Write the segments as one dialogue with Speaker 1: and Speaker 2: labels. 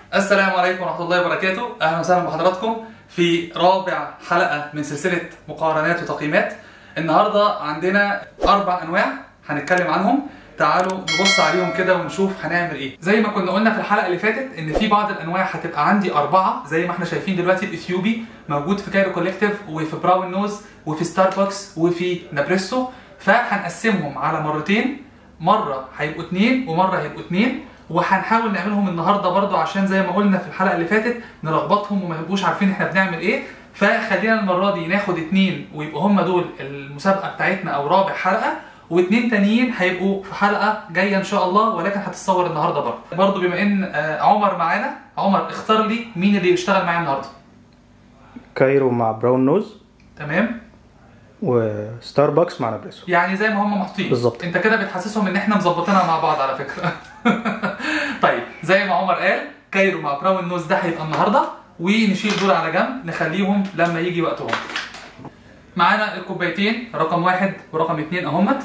Speaker 1: السلام عليكم ورحمة الله وبركاته أهلا وسهلا بحضراتكم في رابع حلقة من سلسلة مقارنات وتقييمات النهاردة عندنا أربع أنواع هنتكلم عنهم تعالوا نبص عليهم كده ونشوف هنعمل ايه زي ما كنا قلنا في الحلقه اللي فاتت ان في بعض الانواع هتبقى عندي اربعه زي ما احنا شايفين دلوقتي الاثيوبي موجود في كايرو كوليكتيف وفي براون نوز وفي ستاربكس وفي نابريسو فهنقسمهم على مرتين مره هيبقوا اتنين ومره هيبقوا اتنين وهنحاول نعملهم النهارده برضو عشان زي ما قلنا في الحلقه اللي فاتت نلخبطهم وما يبقوش عارفين احنا بنعمل ايه فخلينا المره دي ناخد اتنين ويبقوا هم دول المسابقه بتاعتنا او رابع حلقه واتنين تانيين هيبقوا في حلقه جايه ان شاء الله ولكن هتتصور النهارده برضه برضه بما ان آه، عمر معانا عمر اختار لي مين اللي يشتغل معايا النهارده
Speaker 2: كايرو مع براون نوز
Speaker 1: تمام
Speaker 2: وستاربكس مع نابريسو
Speaker 1: يعني زي ما هم محطوطين
Speaker 2: بالظبط.
Speaker 1: انت كده بتحسسهم ان احنا مظبطينها مع بعض على فكره طيب زي ما عمر قال كايرو مع براون نوز ده هيبقى النهارده ونشيل دول على جنب نخليهم لما يجي وقتهم معانا الكوبايتين رقم واحد ورقم اتنين اهمت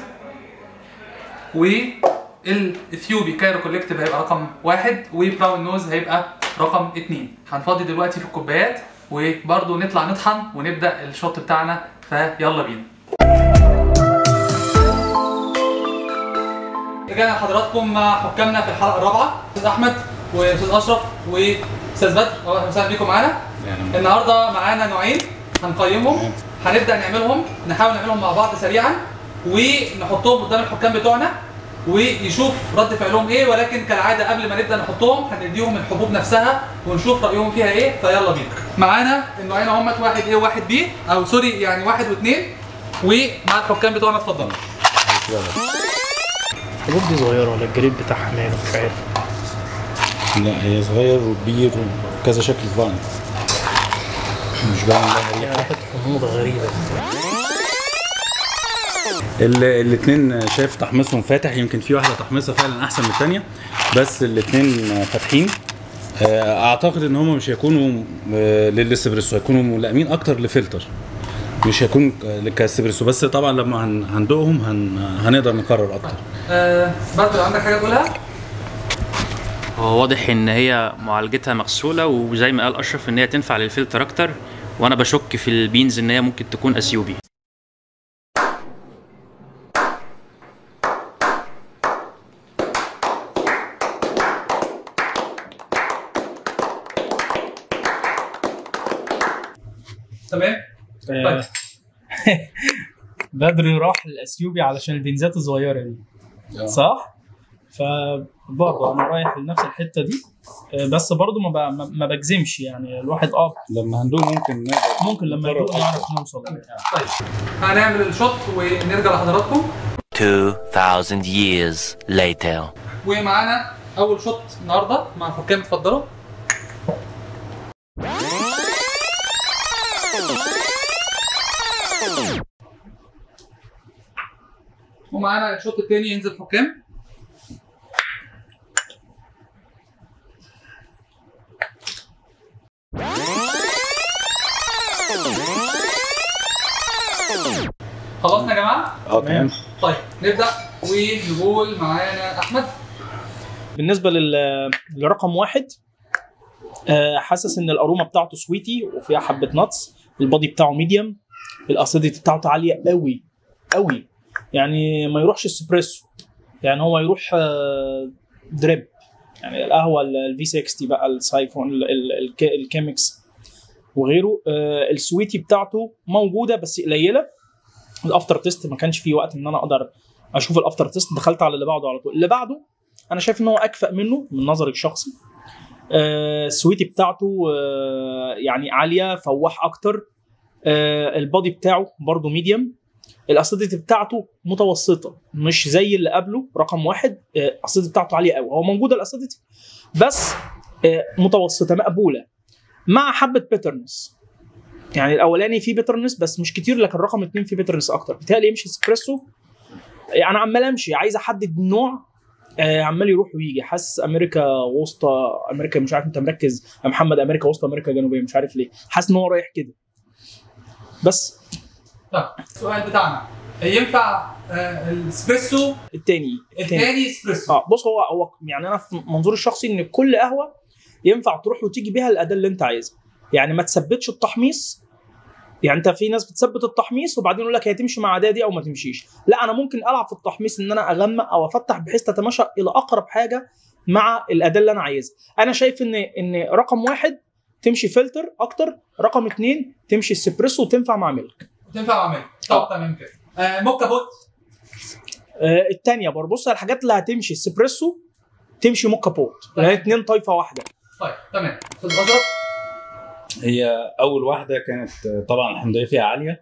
Speaker 1: والاثيوبي كايرو كوليكتيف هيبقى رقم واحد وبراون نوز هيبقى رقم اتنين هنفضي دلوقتي في الكوبايات وبرضه نطلع نطحن ونبدا الشوط بتاعنا فيلا بينا رجعنا لحضراتكم مع حكامنا في الحلقه الرابعه استاذ احمد واستاذ اشرف واستاذ بدر اهلا وسهلا بيكم معانا النهارده معانا نوعين هنقيمهم هنبدا نعملهم نحاول نعملهم مع بعض سريعا ونحطهم قدام الحكام بتوعنا ويشوف رد فعلهم ايه ولكن كالعاده قبل ما نبدا نحطهم هنديهم الحبوب نفسها ونشوف رايهم فيها ايه فيلا بينا معانا النوعين اهم واحد ايه وواحد بي او سوري يعني واحد واثنين ومع الحكام بتوعنا اتفضلوا
Speaker 3: الحبوب دي صغيرة ولا الجريد بتاعها ماله مش عارف
Speaker 4: لا هي صغير وكبير وكذا شكل في بعض مش باين لها ريحة.
Speaker 3: يعني ريحة حموضة غريبة
Speaker 4: ال- الاتنين شايف تحميصهم فاتح يمكن في واحده تحميصها فعلا احسن من الثانيه بس الاتنين فاتحين آه، اعتقد ان هم مش هيكونوا آه، للاسبريسو هيكونوا ملائمين اكتر لفلتر مش هيكون ك- كاسبريسو بس طبعا لما هن- هندوقهم هن هنقدر نقرر اكتر
Speaker 1: آه بدر عندك حاجه تقولها؟
Speaker 5: هو واضح ان هي معالجتها مغسوله وزي ما قال اشرف ان هي تنفع للفلتر اكتر وانا بشك في البينز ان هي ممكن تكون اثيوبي
Speaker 1: تمام؟
Speaker 3: آه، بدري راح الاثيوبي علشان البنزات الصغيرة دي صح؟ فبرضه انا رايح لنفس الحتة دي آه، بس برضه ما, ب- ما- ما بجزمش يعني الواحد اه
Speaker 4: لما هندوق ممكن نقدر
Speaker 3: ممكن لما
Speaker 4: نقرر
Speaker 3: يدوق
Speaker 4: أكتر.
Speaker 3: نعرف نوصل
Speaker 1: طيب هنعمل الشوط ونرجع لحضراتكم
Speaker 6: 2,000 years later.
Speaker 1: ومعانا اول شوط النهارده مع الحكام اتفضلوا ومعانا الشوط الثاني ينزل حكام خلصنا يا جماعه
Speaker 4: اه تمام
Speaker 1: طيب نبدا ونقول معانا احمد
Speaker 3: بالنسبه لل- لرقم واحد آه، حاسس ان الاروما بتاعته سويتي وفيها حبه نتس البادي بتاعه ميديوم الاسيديتي بتاعته عاليه قوي قوي يعني ما يروحش اسبريسو يعني هو يروح آه، دريب يعني القهوه الفي 60 بقى السايفون ال- ال- الك- الكيمكس وغيره آه، السويتي بتاعته موجوده بس قليله الافتر تيست ما كانش فيه وقت ان انا اقدر اشوف الافتر تيست دخلت على اللي بعده على طول اللي بعده انا شايف ان هو اكفأ منه من نظري الشخصي آه، السويتي بتاعته آه، يعني عاليه فواح اكتر آه، البادي بتاعه برضه ميديوم الاسيديتي بتاعته متوسطه مش زي اللي قبله رقم واحد آه، الاسيديتي بتاعته عاليه قوي هو موجوده الاسيديتي بس آه، متوسطه مقبوله مع حبه بيترنس يعني الاولاني فيه بيترنس بس مش كتير لكن رقم اتنين فيه بيترنس اكتر بالتالي يمشي اسبريسو يعني عمال امشي عايز احدد نوع آه، عمال يروح ويجي حاسس امريكا وسطى امريكا مش عارف انت مركز يا محمد امريكا وسطى امريكا جنوبيه مش عارف ليه حاسس ان هو رايح كده بس
Speaker 1: طيب السؤال بتاعنا ينفع آه، الاسبريسو
Speaker 3: التاني
Speaker 1: الثاني اسبريسو
Speaker 3: اه بص هو هو يعني انا في منظوري الشخصي ان كل قهوه ينفع تروح وتيجي بيها الاداه اللي انت عايزها يعني ما تثبتش التحميص يعني انت في ناس بتثبت التحميص وبعدين يقول لك هي تمشي مع الاداه دي او ما تمشيش لا انا ممكن العب في التحميص ان انا اغمق او افتح بحيث تتماشى الى اقرب حاجه مع الاداه اللي انا عايزها انا شايف ان ان رقم واحد تمشي فلتر اكتر رقم اثنين تمشي اسبريسو وتنفع مع ميلك
Speaker 1: تنفع اعمل طب تمام كده آه موكا بوت
Speaker 3: آه الثانيه برضه بص على الحاجات اللي هتمشي اسبريسو تمشي موكا بوت لان اثنين طايفه واحده
Speaker 1: طيب تمام استاذ اشرف
Speaker 4: هي اول واحده كانت طبعا الحمضيه فيها عاليه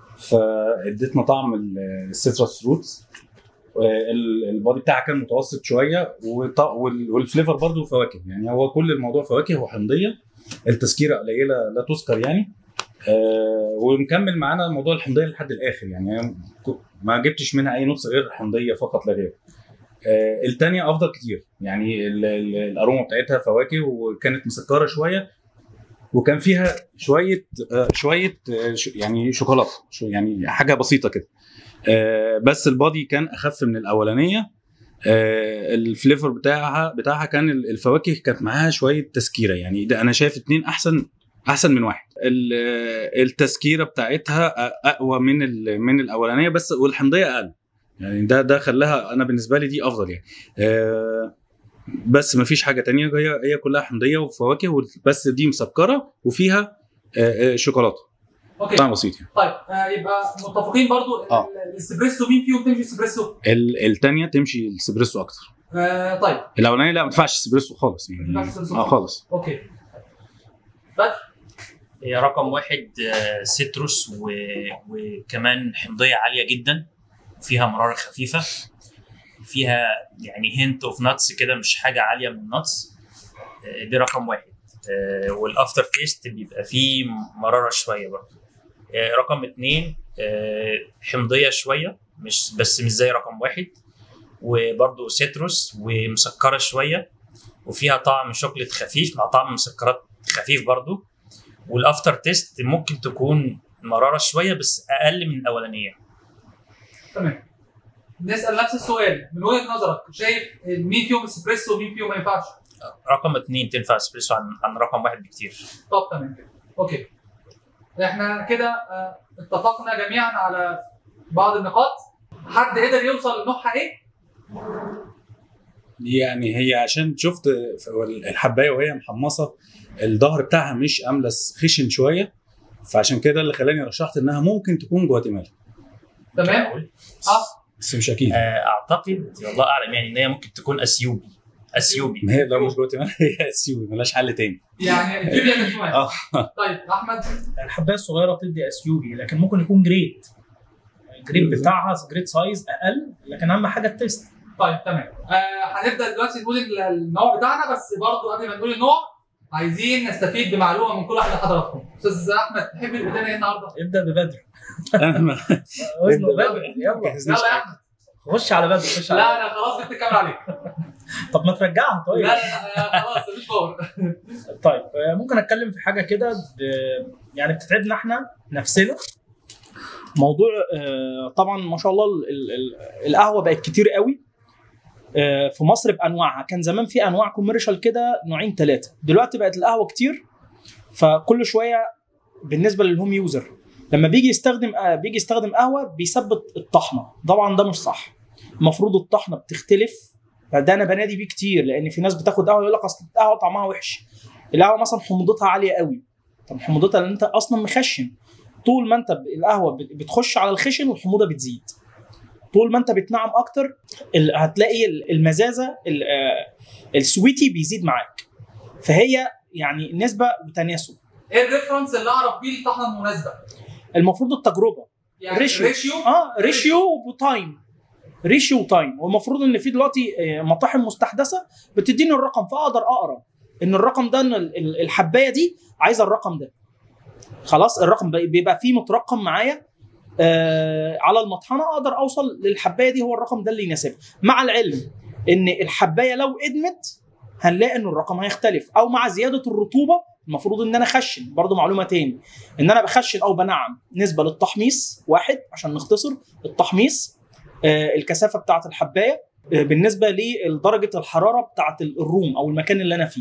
Speaker 4: فاديتنا طعم السيترس روتس البادي بتاعها كان متوسط شويه وط- وال- والفليفر برضو فواكه يعني هو كل الموضوع فواكه وحمضيه التسكيره قليله لا تذكر يعني آه ومكمل معانا موضوع الحمضيه لحد الاخر يعني أنا ك- ما جبتش منها اي نص غير حمضيه فقط لا غير آه الثانيه افضل كتير يعني ال- ال- الاروما بتاعتها فواكه وكانت مسكره شويه وكان فيها شويه آه شويه آه ش- يعني شوكولاته شو- يعني حاجه بسيطه كده آه بس البادي كان اخف من الاولانيه آه الفليفر بتاعها بتاعها كان ال- الفواكه كانت معاها شويه تسكيره يعني ده انا شايف اتنين احسن احسن من واحد ال- آه، التسكيره بتاعتها أ- اقوى من ال- من الاولانيه بس والحمضيه اقل يعني ده ده خلاها انا بالنسبه لي دي افضل يعني آه بس ما فيش حاجه تانية هي هي كلها حمضيه وفواكه وال- بس دي مسكره وفيها آه، آه، شوكولاته
Speaker 1: اوكي
Speaker 4: طعم بسيط يعني
Speaker 1: طيب آه يبقى متفقين برضو ال-
Speaker 4: آه.
Speaker 1: الاسبريسو مين فيهم تمشي اسبريسو؟
Speaker 4: ال- التانية تمشي الاسبريسو اكتر
Speaker 1: آه طيب
Speaker 4: الاولانيه لا ما تنفعش اسبريسو خالص
Speaker 1: ما
Speaker 4: يعني
Speaker 1: ينفعش إسبريسو
Speaker 4: اه خالص
Speaker 1: اوكي بدر
Speaker 5: هي رقم واحد آه، سيتروس و... وكمان حمضيه عاليه جدا فيها مراره خفيفه فيها يعني هنت اوف ناتس كده مش حاجه عاليه من الناتس آه، دي رقم واحد آه، والافتر تيست بيبقى فيه مراره شويه برضه آه، رقم اتنين آه، حمضيه شويه مش بس مش زي رقم واحد وبرضه سيتروس ومسكره شويه وفيها طعم شوكليت خفيف مع طعم مسكرات خفيف برضه والافتر تيست ممكن تكون مراره شويه بس اقل من الاولانيه
Speaker 1: تمام نسال نفس السؤال من وجهه نظرك شايف مين فيهم اسبريسو ومين فيهم ما ينفعش؟
Speaker 5: رقم اتنين تنفع اسبريسو عن عن رقم واحد بكتير
Speaker 1: طب تمام كده اوكي احنا كده آه، اتفقنا جميعا على بعض النقاط حد قدر يوصل لنوعها ايه؟
Speaker 4: يعني هي عشان شفت الحبايه وهي محمصه الظهر بتاعها مش املس خشن شويه فعشان كده اللي خلاني رشحت انها ممكن تكون جواتيمالا
Speaker 1: تمام؟
Speaker 5: أقول.
Speaker 1: اه
Speaker 4: بس مش اكيد
Speaker 5: آه، اعتقد والله اعلم يعني ان هي ممكن تكون اثيوبي اثيوبي
Speaker 4: ما هي لو مش جواتيمالا هي اثيوبي ملهاش حل تاني
Speaker 1: يعني اثيوبيا كانت كمان
Speaker 4: اه
Speaker 1: طيب احمد
Speaker 3: الحبايه الصغيره بتدي اسيوبي لكن ممكن يكون جريد الجريد بتاعها جريد سايز اقل لكن اهم حاجه التيست
Speaker 1: طيب تمام آه هنبدا دلوقتي نقول ال- النوع بتاعنا بس برضو قبل ما نقول النوع عايزين نستفيد بمعلومه من كل واحد من حضراتكم استاذ احمد تحب البدايه ايه النهارده؟
Speaker 3: ابدا ببدر
Speaker 4: انا ما
Speaker 3: وزنه
Speaker 4: ابدأ.
Speaker 3: بدر يلا
Speaker 1: يلا يا احمد
Speaker 3: خش على بدر خش على
Speaker 1: لا
Speaker 3: بدر.
Speaker 1: انا خلاص جبت الكاميرا عليك
Speaker 3: طب ما ترجعها
Speaker 1: لا
Speaker 3: طيب
Speaker 1: لا لا خلاص مفيش باور
Speaker 3: طيب آه، ممكن اتكلم في حاجه كده ب- يعني بتتعبنا احنا نفسنا موضوع آه، طبعا ما شاء الله ال- ال- ال- القهوه بقت كتير قوي آه، في مصر بانواعها كان زمان في انواع كوميرشال كده نوعين ثلاثه دلوقتي بقت القهوه كتير فكل شويه بالنسبه للهوم يوزر لما بيجي يستخدم آه، بيجي يستخدم قهوه بيثبت الطحنه طبعا ده مش صح المفروض الطحنه بتختلف ده انا بنادي بيه كتير لان في ناس بتاخد قهوه يقول لك اصل القهوه طعمها وحش القهوه مثلا حموضتها عاليه قوي طب حموضتها لان انت اصلا مخشن طول ما انت ب- القهوه بت- بتخش على الخشن والحموضه بتزيد طول ما انت بتنعم اكتر ال- هتلاقي ال- المزازه ال- آه، السويتي بيزيد معاك فهي يعني نسبه وتناسب
Speaker 1: ايه الريفرنس اللي اعرف بيه الطحنه المناسبه؟
Speaker 3: المفروض التجربه
Speaker 1: يعني
Speaker 3: ريشيو.
Speaker 1: ريشيو
Speaker 3: اه ريشيو وتايم ريشيو وتايم والمفروض ان في دلوقتي آه، مطاحن مستحدثه بتديني الرقم فاقدر اقرا ان الرقم ده ان ال- ال- الحبايه دي عايزه الرقم ده خلاص الرقم بي- بيبقى فيه مترقم معايا آه على المطحنه اقدر اوصل للحبايه دي هو الرقم ده اللي يناسبها مع العلم ان الحبايه لو ادمت هنلاقي ان الرقم هيختلف او مع زياده الرطوبه المفروض ان انا اخشن برضو معلومه تاني ان انا بخشن او بنعم نسبه للتحميص واحد عشان نختصر التحميص آه، الكثافه بتاعه الحبايه آه، بالنسبه لدرجه الحراره بتاعه الروم او المكان اللي انا فيه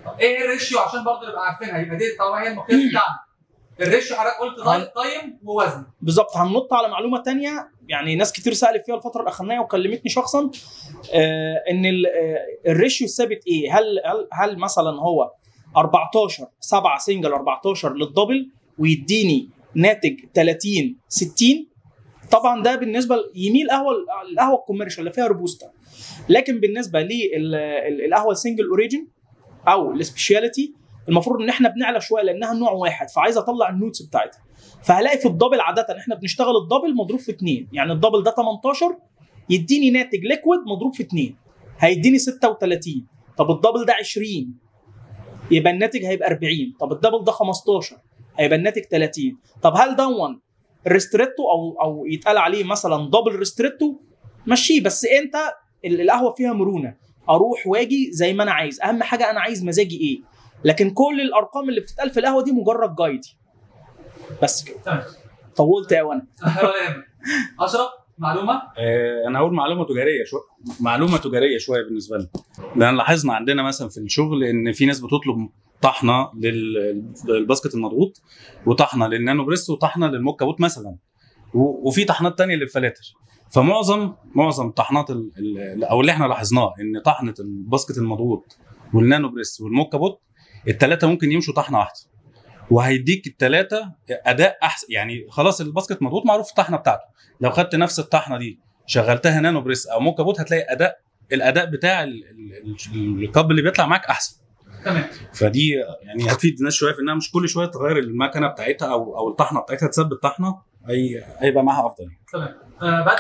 Speaker 1: طب ايه الريشيو عشان برضه نبقى عارفينها يبقى دي طبعا هي المقياس بتاعنا الريشيو حضرتك قلت
Speaker 3: هن-
Speaker 1: طي- طيم ووزن
Speaker 3: بالظبط هننط على معلومه تانية يعني ناس كتير سالت فيها الفتره الاخرانيه وكلمتني شخصا آه ان ال- آه الريشيو الثابت ايه هل هل هل مثلا هو 14 7 سنجل 14 للدبل ويديني ناتج 30 60 طبعا ده بالنسبه ل- يميل قهوه القهوه الكوميرشال اللي فيها روبوستا لكن بالنسبه للقهوه السنجل اوريجن او السبيشاليتي المفروض ان احنا بنعلى شويه لانها نوع واحد فعايز اطلع النوتس بتاعتها فهلاقي في الدبل عاده احنا بنشتغل الدبل مضروب في 2 يعني الدبل ده 18 يديني ناتج ليكويد مضروب في 2 هيديني 36 طب الدبل ده 20 يبقى الناتج هيبقى 40 طب الدبل ده 15 هيبقى الناتج 30 طب هل دون ريستريتو او او يتقال عليه مثلا دبل ريستريتو مشيه بس انت ال- القهوه فيها مرونه اروح واجي زي ما انا عايز اهم حاجه انا عايز مزاجي ايه لكن كل الارقام اللي بتتقال في القهوه دي مجرد جايدي بس كده
Speaker 1: تمام
Speaker 3: طولت قوي انا
Speaker 1: ولا يهمك. اشرف معلومه
Speaker 4: آه، انا هقول معلومه تجاريه شويه معلومه تجاريه شويه بالنسبه لنا لان لاحظنا عندنا مثلا في الشغل ان في ناس بتطلب طحنه لل- للباسكت المضغوط وطحنه للنانو بريس وطحنه للموكا بوت مثلا و- وفي طحنات تانية للفلاتر فمعظم معظم طحنات ال- ال- او اللي احنا لاحظناه ان طحنه الباسكت المضغوط والنانو بريس والموكا بوت الثلاثه ممكن يمشوا طحنه واحده وهيديك الثلاثه اداء احسن يعني خلاص الباسكت مضغوط معروف الطحنه بتاعته لو خدت نفس الطحنه دي شغلتها نانو بريس او موكا بوت هتلاقي اداء الاداء بتاع ال- ال- ال- الكاب اللي بيطلع معاك احسن
Speaker 1: تمام
Speaker 4: فدي يعني هتفيد الناس شويه في انها مش كل شويه تغير المكنه بتاعتها او او الطحنه بتاعتها تثبت طحنه هي هيبقى معاها افضل
Speaker 1: تمام آه بدر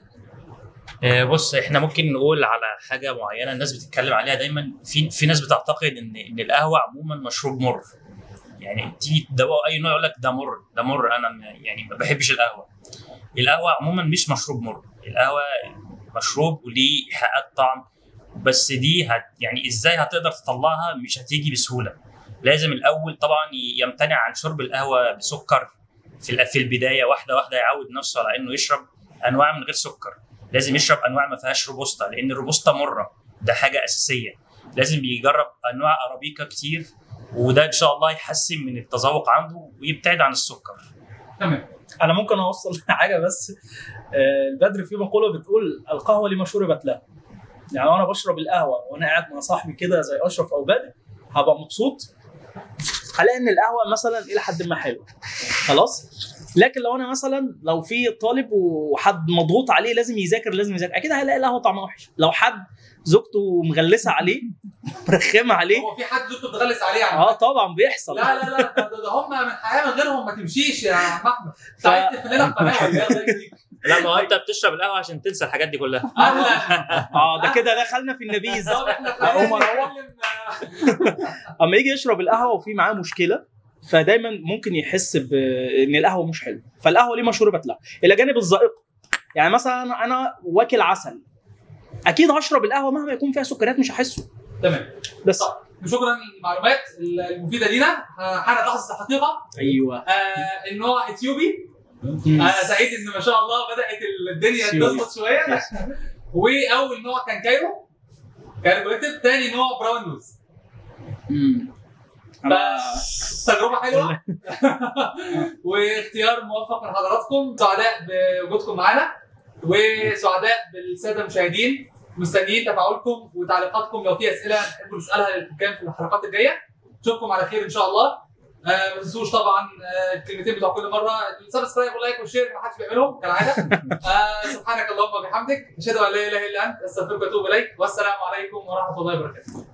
Speaker 5: آه، بص احنا ممكن نقول على حاجه معينه الناس بتتكلم عليها دايما في في ناس بتعتقد ان ان القهوه عموما مشروب مر يعني تيجي تدوقه اي نوع يقول لك ده مر ده مر انا م- يعني ما بحبش القهوه القهوه عموما مش مشروب مر القهوه مشروب وليه ايحاءات طعم بس دي هت يعني ازاي هتقدر تطلعها مش هتيجي بسهوله لازم الاول طبعا يمتنع عن شرب القهوه بسكر في ال- في البدايه واحده واحده يعود نفسه على انه يشرب انواع من غير سكر لازم يشرب انواع ما فيهاش روبوستا لان الروبوستا مره ده حاجه اساسيه لازم يجرب انواع ارابيكا كتير وده ان شاء الله يحسن من التذوق عنده ويبتعد عن السكر
Speaker 1: تمام
Speaker 3: انا ممكن اوصل حاجه بس آه، البدر في مقوله بتقول القهوه لما شربت لها يعني وانا بشرب القهوه وانا قاعد مع صاحبي كده زي اشرف او بدر هبقى مبسوط هلاقي ان القهوه مثلا الى حد ما حلوه خلاص لكن لو انا مثلا لو في طالب وحد مضغوط عليه لازم يذاكر لازم يذاكر اكيد هيلاقي القهوه طعمها وحش لو حد زوجته مغلسه عليه مرخمه عليه
Speaker 1: هو في حد زوجته بتغلس عليه يعني
Speaker 3: اه طبعا بيحصل
Speaker 1: لا لا لا ده, ده, ده هم من حياه من غيرهم ما تمشيش يا عم احمد انت
Speaker 3: ف-
Speaker 1: عايز تقفل لنا القناه ولا إيه؟ الله يهديك.
Speaker 5: لا ما هو انت بتشرب القهوه عشان تنسى الحاجات دي كلها
Speaker 1: اهلا
Speaker 3: اه ده كده دخلنا في النبيذ
Speaker 1: طب احنا
Speaker 3: أقوم
Speaker 1: خلينا
Speaker 3: أروح.
Speaker 1: نتكلم
Speaker 3: اما يجي يشرب القهوه وفي معاه مشكله فدايما ممكن يحس بان القهوه مش حلوه فالقهوه ليه ما شربت لها الى جانب الذائقه يعني مثلا انا انا واكل عسل اكيد هشرب القهوه مهما يكون فيها سكريات مش هحسه
Speaker 1: تمام
Speaker 3: بس
Speaker 1: شكرا للمعلومات المفيده لينا حان لحظه الحقيقه
Speaker 3: ايوه
Speaker 1: آه ان هو اثيوبي انا سعيد ان ما شاء الله بدات الدنيا
Speaker 3: سيوي.
Speaker 1: تظبط شويه واول نوع كان كايرو كان كولكتيف تاني نوع براون نوز ف- تجربه حلوه واختيار موفق من حضراتكم سعداء بوجودكم معانا وسعداء بالساده المشاهدين مستنيين تفاعلكم وتعليقاتكم لو في اسئله تحبوا نسالها للحكام في الحلقات الجايه نشوفكم على خير ان شاء الله آه ما تنسوش طبعا آه الكلمتين بتوع كل مره السبسكرايب واللايك والشير ما حدش بيعملهم كالعاده آه سبحانك اللهم وبحمدك اشهد ان لا اله الا انت استغفرك واتوب اليك والسلام عليكم ورحمه الله وبركاته